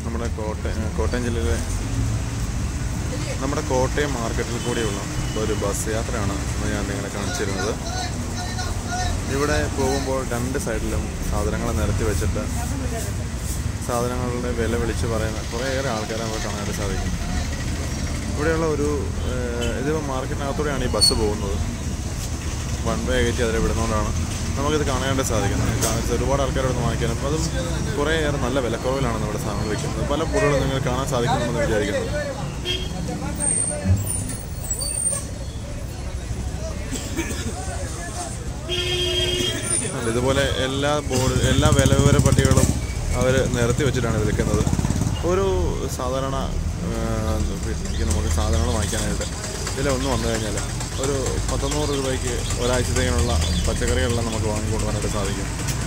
നമ്മുടെ കോട്ടയം കോട്ടയം ജില്ലയിലെ നമ്മുടെ കോട്ടയം മാർക്കറ്റിൽ കൂടിയുള്ള ഒരു ബസ് യാത്രയാണ് ഇന്ന് ഞാൻ നിങ്ങളെ കാണിച്ചിരുന്നത് ഇവിടെ പോകുമ്പോൾ രണ്ട് സൈഡിലും സാധനങ്ങൾ നിരത്തി വെച്ചിട്ട് സാധനങ്ങളുടെ വില വിളിച്ച് പറയുന്ന കുറേയേറെ ആൾക്കാരെ നമുക്ക് കാണാനായിട്ട് സാധിക്കും ഇവിടെയുള്ള ഒരു ഏഹ്, ഇത് മാർക്കറ്റിനകത്തൂടെയാണ് ഈ ബസ് പോകുന്നത് വൺ വേ കയറ്റി അതിലെ വിടുന്നതുകൊണ്ടാണ് നമുക്കിത് കാണാനായിട്ട് സാധിക്കുന്നത് കാരണം ഒരുപാട് ആൾക്കാർ ഇവിടെ നിന്ന് വാങ്ങിക്കാനും അതും കുറേയേറെ നല്ല വിലക്കുറവിലാണ് നമ്മുടെ സാധനങ്ങൾ വിൽക്കുന്നത് പല പൂളുകളും നിങ്ങൾ കാണാൻ സാധിക്കുമെന്ന് വിചാരിക്കുന്നു അല്ല, ഇതുപോലെ എല്ലാ ബോർഡ് എല്ലാ വില വിവര പട്ടികകളും അവർ നിരത്തി വെച്ചിട്ടാണ് ഇത് വിൽക്കുന്നത് ഒരു സാധാരണ ആ, വീട്ടിലേക്ക് നമുക്ക് സാധനങ്ങൾ വാങ്ങിക്കാനായിട്ട് ഇതിൽ ഒന്ന് വന്നു കഴിഞ്ഞാൽ ഒരു പത്തൊന്നൂറ് രൂപയ്ക്ക് ഒരാഴ്ചത്തേക്കിനുള്ള പച്ചക്കറികളെല്ലാം നമുക്ക് വാങ്ങിക്കൊണ്ടുപോകാനായിട്ട് സാധിക്കും